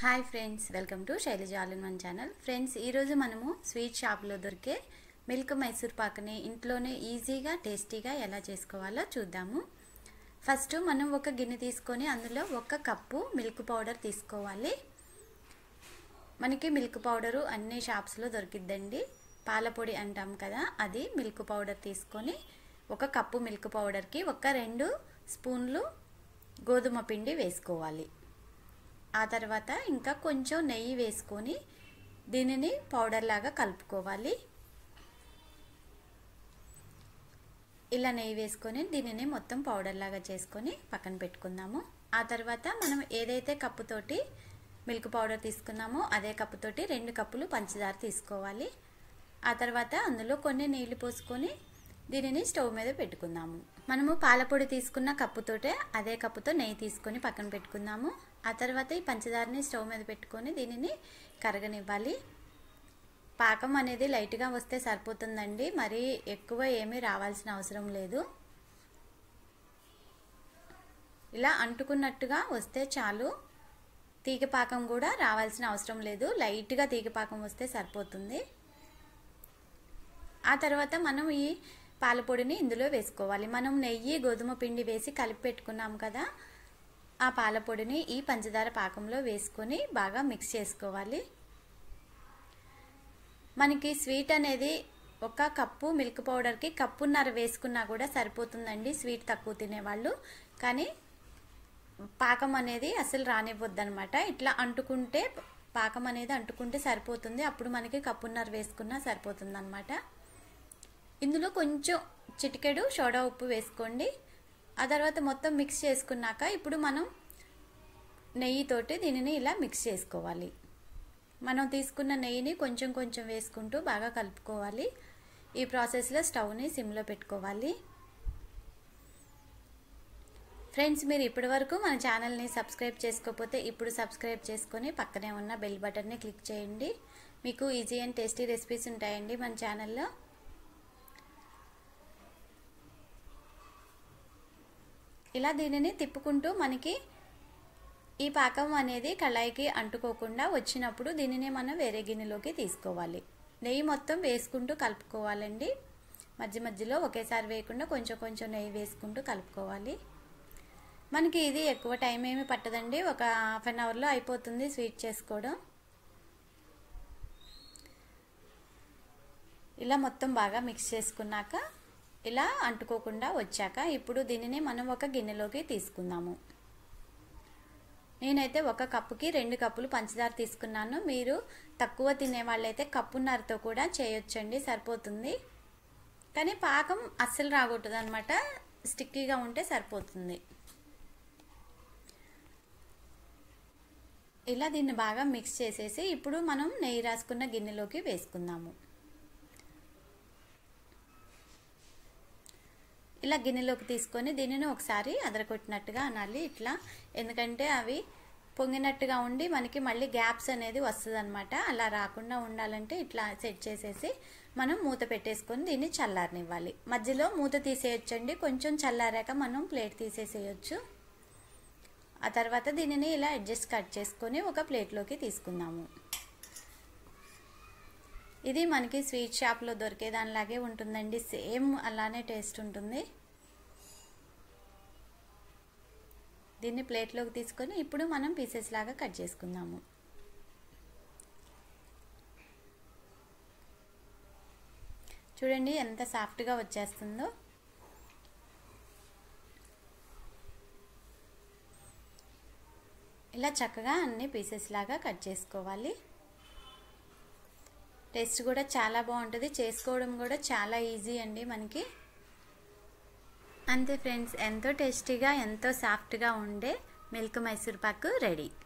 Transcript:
hi friends welcome to Shailaja all in one channel friends ఈరోజు మనము sweet షాప్లో దొరికే మిల్క్ మైసూర్ పాక్ని ఇంట్లోనే ఈజీగా టేస్టీగా ఎలా చేసుకోవాలో చూద్దాము ఫస్ట్ మనం ఒక గిన్నె తీసుకొని అందులో ఒక కప్పు మిల్క్ పౌడర్ తీసుకోవాలి మనకి మిల్క్ పౌడరు అన్ని షాప్స్లో దొరికిద్దండి పాల పొడి అంటాం కదా అది మిల్క్ పౌడర్ తీసుకొని ఒక కప్పు మిల్క్ పౌడర్కి ఒక రెండు స్పూన్లు గోధుమ పిండి వేసుకోవాలి ఆ తర్వాత ఇంకా కొంచెం నెయ్యి వేసుకొని దీనిని పౌడర్ లాగా కలుపుకోవాలి ఇలా నెయ్యి వేసుకొని దీనిని మొత్తం పౌడర్ లాగా చేసుకొని పక్కన పెట్టుకుందాము ఆ తర్వాత మనం ఏదైతే కప్పుతోటి మిల్క్ పౌడర్ తీసుకున్నామో అదే కప్పుతోటి రెండు కప్పులు పంచదార తీసుకోవాలి ఆ తర్వాత అందులో కొన్ని నీళ్లు పోసుకొని దీనిని స్టవ్ మీద పెట్టుకుందాము మనము పాలపొడి తీసుకున్న కప్పుతోటే అదే కప్పుతో నెయ్యి తీసుకొని పక్కన పెట్టుకుందాము ఆ తర్వాత ఈ పంచదారని స్టవ్ మీద పెట్టుకొని దీనిని కరగనివ్వాలి పాకం అనేది లైట్గా వస్తే సరిపోతుందండి మరీ ఎక్కువ ఏమీ రావాల్సిన అవసరం లేదు ఇలా అంటుకున్నట్టుగా వస్తే చాలు తీగ పాకం కూడా రావాల్సిన అవసరం లేదు లైట్గా తీగ పాకం వస్తే సరిపోతుంది ఆ తర్వాత మనం ఈ పాలపొడిని ఇందులో వేసుకోవాలి మనం నెయ్యి గోధుమ పిండి వేసి కలిపి పెట్టుకున్నాం కదా ఆ పాలపొడిని ఈ పంచదార పాకంలో వేసుకొని బాగా మిక్స్ చేసుకోవాలి మనకి స్వీట్ అనేది ఒక కప్పు మిల్క్ పౌడర్కి కప్పున్నర వేసుకున్నా కూడా సరిపోతుందండి స్వీట్ తక్కువ తినేవాళ్ళు కానీ పాకం అనేది అసలు రానివ్వద్దు అనమాట ఇట్లా అంటుకుంటే పాకం అనేది అంటుకుంటే సరిపోతుంది అప్పుడు మనకి కప్పున్నర వేసుకున్నా సరిపోతుంది అనమాట ఇందులో కొంచెం చిటికెడు సోడా ఉప్పు వేసుకోండి ఆ తర్వాత మొత్తం మిక్స్ చేసుకున్నాక ఇప్పుడు మనం నెయ్యితోటి దీనిని ఇలా మిక్స్ చేసుకోవాలి మనం తీసుకున్న నెయ్యిని కొంచెం కొంచెం వేసుకుంటూ బాగా కలుపుకోవాలి ఈ ప్రాసెస్లో స్టవ్ని సిమ్లో పెట్టుకోవాలి ఫ్రెండ్స్ మీరు ఇప్పటి వరకు మన ఛానల్ని సబ్స్క్రైబ్ చేసుకోకపోతే ఇప్పుడు సబ్స్క్రైబ్ చేసుకొని పక్కనే ఉన్న బెల్ బటన్ని క్లిక్ చేయండి మీకు ఈజీ అండ్ టేస్టీ రెసిపీస్ ఉంటాయండి మన ఛానల్లో ఇలా దీనిని తిప్పుకుంటూ మనకి ఈ పాకం అనేది కళాయికి అంటుకోకుండా వచ్చినప్పుడు దీనిని మనం వేరే గిన్నెలోకి తీసుకోవాలి నెయ్యి మొత్తం వేసుకుంటూ కలుపుకోవాలండి మధ్య మధ్యలో ఒకేసారి వేయకుండా కొంచెం కొంచెం నెయ్యి వేసుకుంటూ కలుపుకోవాలి మనకి ఇది ఎక్కువ టైం ఏమి పట్టదండి ఒక హాఫ్ అన్ అవర్లో అయిపోతుంది స్వీట్ చేసుకోవడం ఇలా మొత్తం బాగా మిక్స్ చేసుకున్నాక ఇలా అంటుకోకుండా వచ్చాక ఇప్పుడు దీనిని మనం ఒక గిన్నెలోకి తీసుకుందాము నేనైతే ఒక కప్పుకి రెండు కప్పులు పంచదార తీసుకున్నాను మీరు తక్కువ తినే వాళ్ళైతే కప్పున్నరతో కూడా చేయొచ్చండి సరిపోతుంది కానీ పాకం అస్సలు రాకూడదు అనమాట స్టిక్కీగా ఉంటే సరిపోతుంది ఇలా దీన్ని బాగా మిక్స్ చేసేసి ఇప్పుడు మనం నెయ్యి రాసుకున్న గిన్నెలోకి వేసుకుందాము ఇలా గిన్నెలోకి తీసుకొని దీనిని ఒకసారి అదరకొట్టినట్టుగా అనాలి ఇట్లా ఎందుకంటే అవి పొంగినట్టుగా ఉండి మనకి మళ్ళీ గ్యాప్స్ అనేది వస్తుంది అనమాట అలా రాకుండా ఉండాలంటే ఇట్లా సెట్ చేసేసి మనం మూత పెట్టేసుకొని దీన్ని చల్లారనివ్వాలి మధ్యలో మూత తీసేయొచ్చండి కొంచెం చల్లారాక మనం ప్లేట్ తీసేసేయచ్చు ఆ తర్వాత దీనిని ఇలా అడ్జస్ట్ కట్ చేసుకొని ఒక ప్లేట్లోకి తీసుకుందాము ఇది మనకి స్వీట్ షాప్లో దొరికే దానిలాగే ఉంటుందండి సేమ్ అలానే టేస్ట్ ఉంటుంది దీన్ని ప్లేట్లోకి తీసుకొని ఇప్పుడు మనం పీసెస్ లాగా కట్ చేసుకుందాము చూడండి ఎంత సాఫ్ట్గా వచ్చేస్తుందో ఇలా చక్కగా అన్ని పీసెస్ లాగా కట్ చేసుకోవాలి టేస్ట్ కూడా చాలా బాగుంటుంది చేసుకోవడం కూడా చాలా ఈజీ అండి మనకి అంతే ఫ్రెండ్స్ ఎంతో టేస్టీగా ఎంతో సాఫ్ట్గా ఉండే మిల్క్ మైసూర్ పాక్ రెడీ